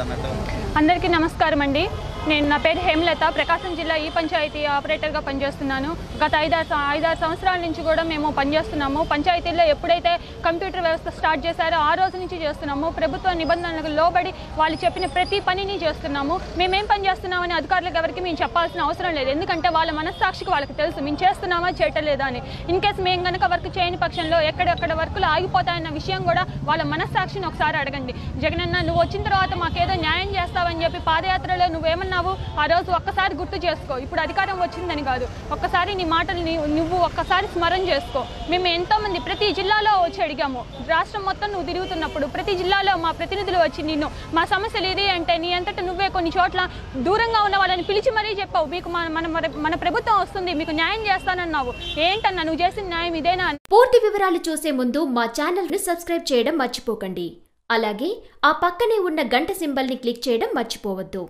అన్నట్టు అందరికీ నమస్కారం అండి నేను నా పేరు హేమలత ప్రకాశం జిల్లా ఈ పంచాయతీ ఆపరేటర్గా పనిచేస్తున్నాను గత ఐదారు సం- ఐదారు సంవత్సరాల నుంచి కూడా మేము పనిచేస్తున్నాము పంచాయతీల్లో ఎప్పుడైతే కంప్యూటర్ వ్యవస్థ స్టార్ట్ చేశారో ఆ రోజు నుంచి చేస్తున్నాము ప్రభుత్వ నిబంధనలకు లోబడి వాళ్ళు చెప్పిన ప్రతి పనిని చేస్తున్నాము మేమేం పని చేస్తున్నామని అధికారులకు ఎవరికి మేము చెప్పాల్సిన అవసరం లేదు ఎందుకంటే వాళ్ళ మనస్సాక్షికి వాళ్ళకి తెలుసు మేము చేస్తున్నామా చేయటం లేదా అని ఇన్ కేసు మేము కనుక వర్క్ చేయని పక్షంలో ఎక్కడెక్కడ వర్కులు ఆగిపోతాయన్న విషయం కూడా వాళ్ళ మనస్సాక్షిని ఒకసారి అడగండి జగనన్న నువ్వు వచ్చిన తర్వాత మాకేదో న్యాయం చేస్తావని చెప్పి పాదయాత్రలో నువ్వేమన్నావు ఆ రోజు ఒక్కసారి గుర్తు చేసుకో ఇప్పుడు అధికారం వచ్చిందని కాదు ఒక్కసారి నీ మాటల్ని నువ్వు ఒక్కసారి స్మరణ చేసుకో మేము ఎంతో మంది ప్రతి జిల్లాలో వచ్చి అడిగాము రాష్ట్రం మొత్తం నువ్వు తిరుగుతున్నప్పుడు ప్రతి జిల్లాలో మా ప్రతినిధులు వచ్చి నిన్ను మా సమస్యలు ఇది అంటే నీ అంతటా నువ్వే కొన్ని చోట్ల దూరంగా ఉన్న వాళ్ళని పిలిచి మరీ చెప్పావు మీకు మన మన మన ప్రభుత్వం వస్తుంది మీకు న్యాయం చేస్తానన్నావు ఏంటన్నా నువ్వు చేసిన న్యాయం ఇదేనా అని పూర్తి వివరాలు చూసే ముందు మా ఛానల్ని సబ్స్క్రైబ్ చేయడం మర్చిపోకండి అలాగే ఆ పక్కనే ఉన్న గంట సింబల్ని క్లిక్ చేయడం మర్చిపోవద్దు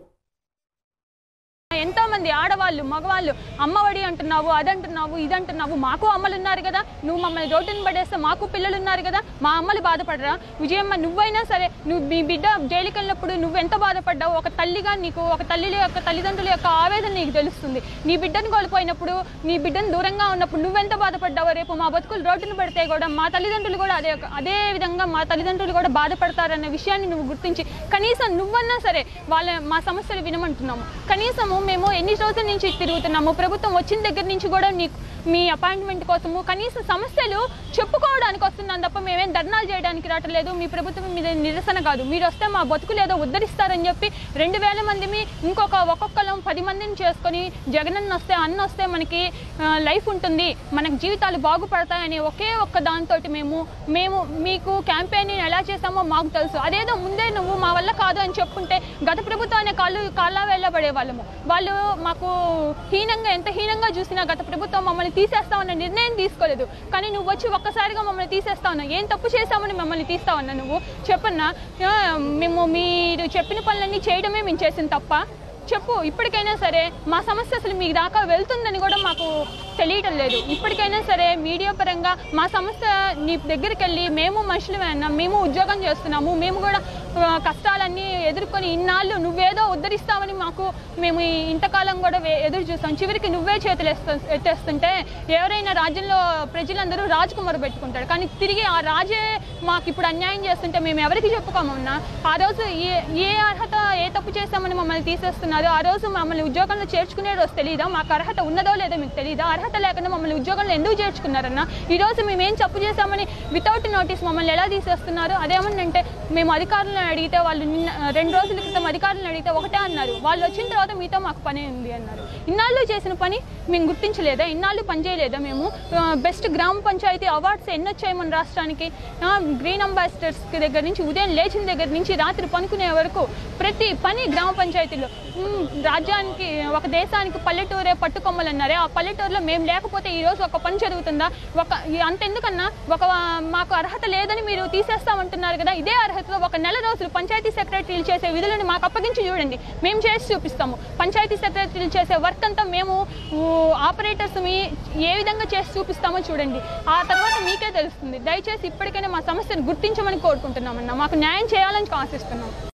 ఎంతో మంది ఆడవాళ్ళు మగవాళ్ళు అమ్మఒడి అంటున్నావు అదంటున్నావు ఇదంటున్నావు మాకు అమ్మలు ఉన్నారు కదా నువ్వు మమ్మల్ని రోడ్డుని పడేస్తే మాకు పిల్లలు ఉన్నారు కదా మా అమ్మలు బాధపడరా విజయమ్మ నువ్వైనా సరే నువ్వు మీ బిడ్డ జైలుకి వెళ్ళినప్పుడు నువ్వు ఎంత బాధపడ్డావు ఒక తల్లిగా నీకు ఒక తల్లి యొక్క తల్లిదండ్రుల యొక్క ఆవేదన నీకు తెలుస్తుంది నీ బిడ్డను కోల్పోయినప్పుడు నీ బిడ్డను దూరంగా ఉన్నప్పుడు నువ్వెంత బాధపడ్డావో రేపు మా బతుకులు రోడ్డును పెడితే కూడా మా తల్లిదండ్రులు కూడా అదే అదే విధంగా మా తల్లిదండ్రులు కూడా బాధపడతారన్న విషయాన్ని నువ్వు గుర్తించి కనీసం నువ్వన్నా సరే వాళ్ళ మా సమస్యలు వినమంటున్నాము కనీసము మేము ఎన్ని రోజుల నుంచి తిరుగుతున్నాము ప్రభుత్వం వచ్చిన దగ్గర నుంచి కూడా నీకు మీ అపాయింట్మెంట్ కోసము కనీసం సమస్యలు చెప్పుకోవడానికి వస్తున్నాం తప్ప మేమేం ధర్నాలు చేయడానికి రావట్లేదు మీ ప్రభుత్వం మీద నిరసన కాదు మీరు వస్తే మా బతుకులు ఏదో ఉద్ధరిస్తారని చెప్పి రెండు వేల మంది మీ ఇంకొక ఒక్కొక్కలం పది మందిని చేసుకొని జగనన్న వస్తే అన్న వస్తే మనకి ఆ, లైఫ్ ఉంటుంది మనకి జీవితాలు బాగుపడతాయని ఒకే ఒక్క దాంతో మేము మేము మీకు క్యాంపెయిన్ ఎలా చేసామో మాకు తెలుసు అదేదో ముందే నువ్వు మా వల్ల కాదు అని చెప్పుంటే గత ప్రభుత్వాన్ని కాళ్ళు కాళ్ళ వెళ్ళబడే వాళ్ళము వాళ్ళు మాకు హీనంగా ఎంత హీనంగా చూసినా గత ప్రభుత్వం మమ్మల్ని తీసేస్తామన్న నిర్ణయం తీసుకోలేదు కానీ నువ్వు వచ్చి ఒక్కసారిగా మమ్మల్ని తీసేస్తావన్నా ఏం తప్పు చేశామని మమ్మల్ని తీస్తావన్నా నువ్వు చెప్పన్నా ఆ, మేము మీరు చెప్పిన పనులన్నీ చేయడమే మేము చేసిన తప్ప చెప్పు ఇప్పటికైనా సరే మా సమస్య అసలు మీ దాకా వెళ్తుందని కూడా మాకు తెలియటం లేదు ఇప్పటికైనా సరే మీడియా పరంగా మా సమస్య నీ దగ్గరికి వెళ్ళి మేము మనుషులమే అన్నాం మేము ఉద్యోగం చేస్తున్నాము మేము కూడా ఆ, కష్టాలన్నీ ఎదుర్కొని ఇన్నాళ్ళు నువ్వేదో ఉద్ధరిస్తావని మాకు మేము ఈ ఇంతకాలం కూడా వే- ఎదురు చూస్తాం చివరికి నువ్వే చేతులు ఎత్తు ఎత్తేస్తుంటే ఎవరైనా రాజ్యంలో ప్రజలందరూ రాజకుమారు పెట్టుకుంటారు కానీ తిరిగి ఆ రాజే మాకు ఇప్పుడు అన్యాయం చేస్తుంటే మేము ఎవరికి చెప్పుకోమన్నా ఆ రోజు ఏ ఏ అర్హత ఏ తప్పు చేశామని మమ్మల్ని తీసేస్తున్నారు ఆ రోజు మమ్మల్ని ఉద్యోగంలో చేర్చుకునే రోజు తెలియదా మాకు అర్హత ఉన్నదో లేదో మీకు తెలియదా అర్హత లేకుండా మమ్మల్ని ఉద్యోగంలో ఎందుకు చేర్చుకున్నారన్న ఈ రోజు మేము ఏం తప్పు చేశామని వితౌట్ నోటీస్ మమ్మల్ని ఎలా తీసేస్తున్నారు అదేమనంటే మేము అధికారులను అడిగితే వాళ్ళు నిన్న రెండు రోజుల క్రితం అధికారులను అడిగితే ఒకటే అన్నారు వాళ్ళు వచ్చిన తర్వాత మీతో మాకు పని ఉంది అన్నారు ఇన్నాళ్ళు చేసిన పని మేము గుర్తించలేదా ఇన్నాళ్ళు పని చేయలేదా మేము బెస్ట్ గ్రామ పంచాయతీ అవార్డ్స్ ఎన్ని వచ్చాయి మన రాష్ట్రానికి గ్రీన్ అంబాసిడర్స్ దగ్గర నుంచి ఉదయం లేచిన దగ్గర నుంచి రాత్రి పనుకునే వరకు ప్రతి పని గ్రామ పంచాయతీలో ఉమ్, రాజ్యానికి ఒక దేశానికి పల్లెటూరే పట్టుకొమ్మలు అన్నారే ఆ పల్లెటూరులో మేము లేకపోతే ఈ రోజు ఒక పని జరుగుతుందా ఒక ఈ అంతెందుకన్నా ఒక మాకు అర్హత లేదని మీరు తీసేస్తామంటున్నారు కదా ఇదే అర్హతలో ఒక నెల రోజులు పంచాయతీ సెక్రటరీలు చేసే విధులను మాకు అప్పగించి చూడండి మేము చేసి చూపిస్తాము పంచాయతీ సెక్రటరీలు చేసే వర్క్ అంతా మేము ఆపరేటర్స్ మీ ఏ విధంగా చేసి చూపిస్తామో చూడండి ఆ తర్వాత మీకే తెలుస్తుంది దయచేసి ఇప్పటికైనా మా సమస్యను గుర్తించమని కోరుకుంటున్నామన్నా మాకు న్యాయం చేయాలని ఆశిస్తున్నాం